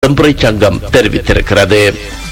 செம்புரை சங்கம் தெரிவித்திருக்கிறது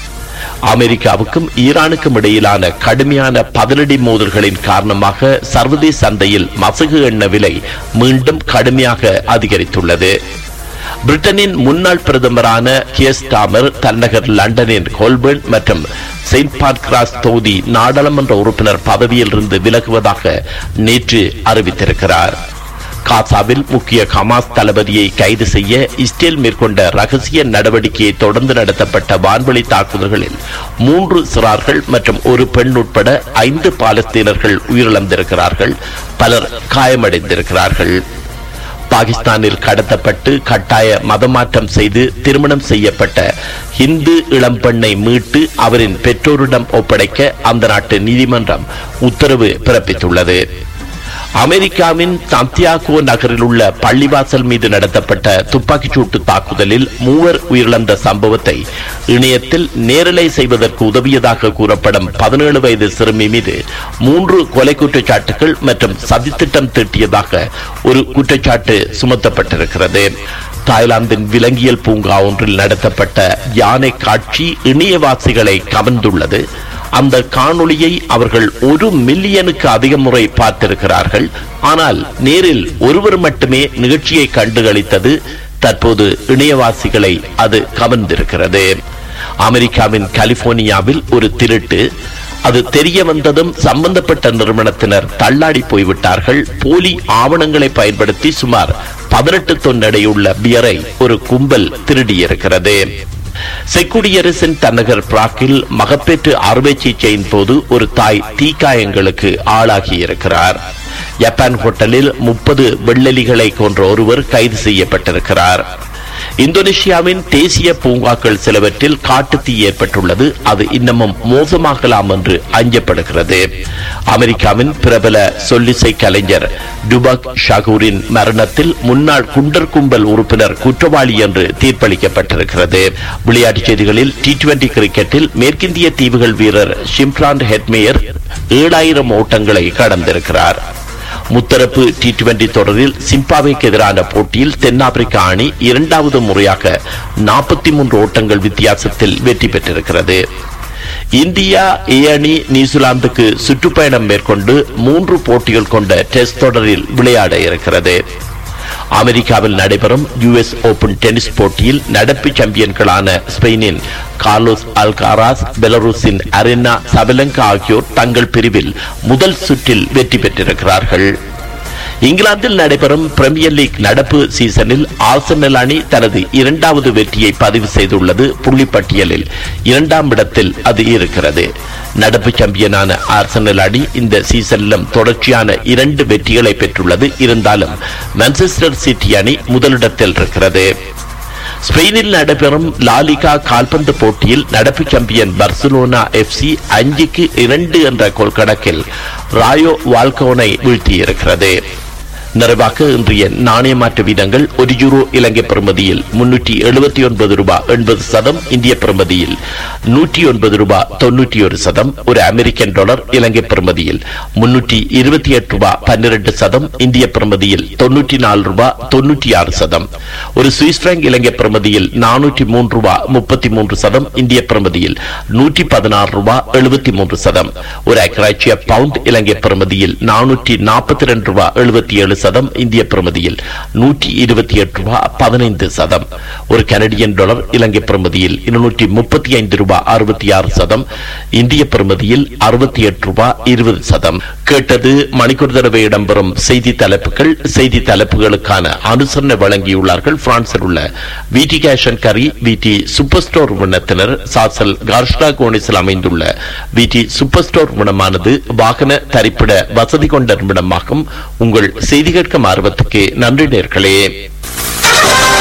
அமெரிக்காவுக்கும் ஈரானுக்கும் இடையிலான கடுமையான பதிலடி மோதல்களின் காரணமாக சர்வதேச சந்தையில் மசகு எண்ண விலை மீண்டும் கடுமையாக அதிகரித்துள்ளது பிரிட்டனின் முன்னாள் பிரதமரான கியர் ஸ்டாமர் தலைநகர் லண்டனின் கோல்பர்ன் மற்றும் செயின்ட் பான்கிராஸ் தொகுதி நாடாளுமன்ற உறுப்பினர் பதவியில் இருந்து விலகுவதாக நேற்று அறிவித்திருக்கிறார் காசாவில் முக்கிய ஹமாஸ் தளபதியை கைது செய்ய இஸ்ரேல் மேற்கொண்ட ரகசிய நடவடிக்கையை தொடர்ந்து நடத்தப்பட்ட வான்வழி தாக்குதல்களில் மூன்று சிறார்கள் மற்றும் ஒரு பெண் உட்பட ஐந்து பாலஸ்தீனர்கள் உயிரிழந்திருக்கிறார்கள் பலர் காயமடைந்திருக்கிறார்கள் பாகிஸ்தானில் கடத்தப்பட்டு கட்டாய மதமாற்றம் செய்து திருமணம் செய்யப்பட்ட இந்து இளம்பெண்ணை மீட்டு அவரின் பெற்றோரிடம் ஒப்படைக்க அந்த நாட்டு நீதிமன்றம் உத்தரவு பிறப்பித்துள்ளது அமெரிக்காவின் சந்தியாகோ நகரில் உள்ள பள்ளிவாசல் மீது நடத்தப்பட்ட துப்பாக்கிச்சூட்டு தாக்குதலில் மூவர் உயிரிழந்த சம்பவத்தை இணையத்தில் நேரலை செய்வதற்கு உதவியதாக கூறப்படும் பதினேழு வயது சிறுமி மீது மூன்று கொலை குற்றச்சாட்டுகள் மற்றும் சதித்திட்டம் தீட்டியதாக ஒரு குற்றச்சாட்டு சுமத்தப்பட்டிருக்கிறது தாய்லாந்தின் விலங்கியல் பூங்கா ஒன்றில் நடத்தப்பட்ட யானை காட்சி இணையவாசிகளை கவர்ந்துள்ளது அந்த காணொளியை அவர்கள் ஒரு மில்லியனுக்கு அதிக முறை பார்த்திருக்கிறார்கள் ஆனால் நேரில் ஒருவர் மட்டுமே நிகழ்ச்சியை கண்டுகளித்தது தற்போது இணையவாசிகளை அது கவர்ந்திருக்கிறது அமெரிக்காவின் கலிபோர்னியாவில் ஒரு திருட்டு அது தெரிய வந்ததும் சம்பந்தப்பட்ட நிறுவனத்தினர் தள்ளாடி போய்விட்டார்கள் போலி ஆவணங்களை பயன்படுத்தி சுமார் பதினெட்டு தொன் எடையுள்ள பியரை ஒரு கும்பல் திருடியிருக்கிறது செக்குடியரசின் தன்னகர் பிராக்கில் மகப்பேற்று அறுவை சிகிச்சையின் போது ஒரு தாய் தீக்காயங்களுக்கு ஆளாகி இருக்கிறார் ஜப்பான் ஹோட்டலில் முப்பது வெள்ளலிகளை கொன்ற ஒருவர் கைது செய்யப்பட்டிருக்கிறார் இந்தோனேஷியாவின் தேசிய பூங்காக்கள் சிலவற்றில் காட்டுத்தீ ஏற்பட்டுள்ளது அது இன்னமும் மோசமாகலாம் என்று அஞ்சப்படுகிறது அமெரிக்காவின் பிரபல சொல்லிசை கலைஞர் டுபக் ஷகூரின் மரணத்தில் முன்னாள் குண்டர் கும்பல் உறுப்பினர் குற்றவாளி என்று தீர்ப்பளிக்கப்பட்டிருக்கிறது விளையாட்டுச் செய்திகளில் டி டுவெண்டி கிரிக்கெட்டில் மேற்கிந்திய தீவுகள் வீரர் ஷிம்ரான் ஹெட்மேயர் ஏழாயிரம் ஓட்டங்களை கடந்திருக்கிறார் முத்தரப்பு டி டுவெண்டி தொடரில் சிம்பாவேக்கு எதிரான போட்டியில் தென்னாப்பிரிக்கா அணி இரண்டாவது முறையாக நாற்பத்தி மூன்று ஓட்டங்கள் வித்தியாசத்தில் வெற்றி பெற்றிருக்கிறது இந்தியா ஏ அணி நியூசிலாந்துக்கு சுற்றுப்பயணம் மேற்கொண்டு மூன்று போட்டிகள் கொண்ட டெஸ்ட் தொடரில் விளையாட இருக்கிறது அமெரிக்காவில் நடைபெறும் யுஎஸ் ஓபன் டென்னிஸ் போட்டியில் நடப்பு சாம்பியன்களான ஸ்பெயினின் கார்லோஸ் அல்காராஸ் பெலரூஸின் அரினா சபலங்கா ஆகியோர் தங்கள் பிரிவில் முதல் சுற்றில் வெற்றி பெற்றிருக்கிறார்கள் இங்கிலாந்தில் நடைபெறும் பிரீமியர் லீக் நடப்பு சீசனில் ஆர்சனல் அணி தனது இரண்டாவது வெற்றியை பதிவு செய்துள்ளது புள்ளிப்பட்டியலில் இரண்டாம் இடத்தில் அது இருக்கிறது நடப்பு சாம்பியனான ஆர்சனல் அணி இந்த சீசனிலும் தொடர்ச்சியான இரண்டு வெற்றிகளை பெற்றுள்ளது இருந்தாலும் மான்செஸ்டர் சிட்டி அணி முதலிடத்தில் இருக்கிறது ஸ்பெயினில் நடைபெறும் லாலிகா கால்பந்து போட்டியில் நடப்பு சாம்பியன் பர்சலோனா எஃப்சி அஞ்சுக்கு இரண்டு என்ற கோல் கணக்கில் ராயோ வால்கோனை வீழ்த்தியிருக்கிறது நிறைவாக இன்றைய நாணய மாற்று வீதங்கள் ஒரு யூரோ இலங்கை பிரமதியில் முன்னூற்றி எழுபத்தி ஒன்பது ரூபாய் எண்பது சதம் இந்திய பிரமதியில் நூற்றி ஒன்பது ரூபாய் தொன்னூற்றி ஒரு சதம் ஒரு அமெரிக்கன் டாலர் இலங்கை பிரமதியில் முன்னூற்றி இருபத்தி எட்டு ரூபாய் பன்னிரண்டு சதம் இந்திய பிரமதியில் தொன்னூற்றி நாலு ரூபாய் தொன்னூற்றி ஆறு சதம் ஒரு சுவிஸ் பிராங்க் இலங்கை பிரமதியில் நானூற்றி மூன்று ரூபாய் முப்பத்தி மூன்று சதம் இந்திய பிரமதியில் நூற்றி பதினாறு ரூபாய் எழுபத்தி மூன்று சதம் ஒரு அக்கராட்சிய பவுண்ட் இலங்கை பிரமதியில் நானூற்றி நாற்பத்தி ரெண்டு ரூபாய் எழுபத்தி ஏழு சதம் இந்திய பிரமதியில் நூற்றி இருபத்தி எட்டு ரூபாய் பதினைந்து சதம் ஒரு கனடியன் டாலர் இலங்கை பிரமதியில் இருநூற்றி முப்பத்தி ஐந்து ரூபாய் அறுபத்தி ஆறு சதம் இந்திய பிரமதியில் அறுபத்தி எட்டு ரூபாய் இருபது சதம் கேட்டது மணிக்கூர் தடவை இடம்பெறும் செய்தி தலைப்புகள் செய்தி தலைப்புகளுக்கான அனுசரணை வழங்கியுள்ளார்கள் பிரான்சில் உள்ள விடி கேஷன் கரி விடி சூப்பர் ஸ்டோர் உணத்தினர் சாசல் கார்ஷ்டா கோனிஸில் அமைந்துள்ள விடி சூப்பர் ஸ்டோர் உணமானது வாகன தரிப்பிட வசதி கொண்ட நிமிடமாகும் உங்கள் செய்தி கேட்கும் ஆர்வத்துக்கு நன்றி நேர்களே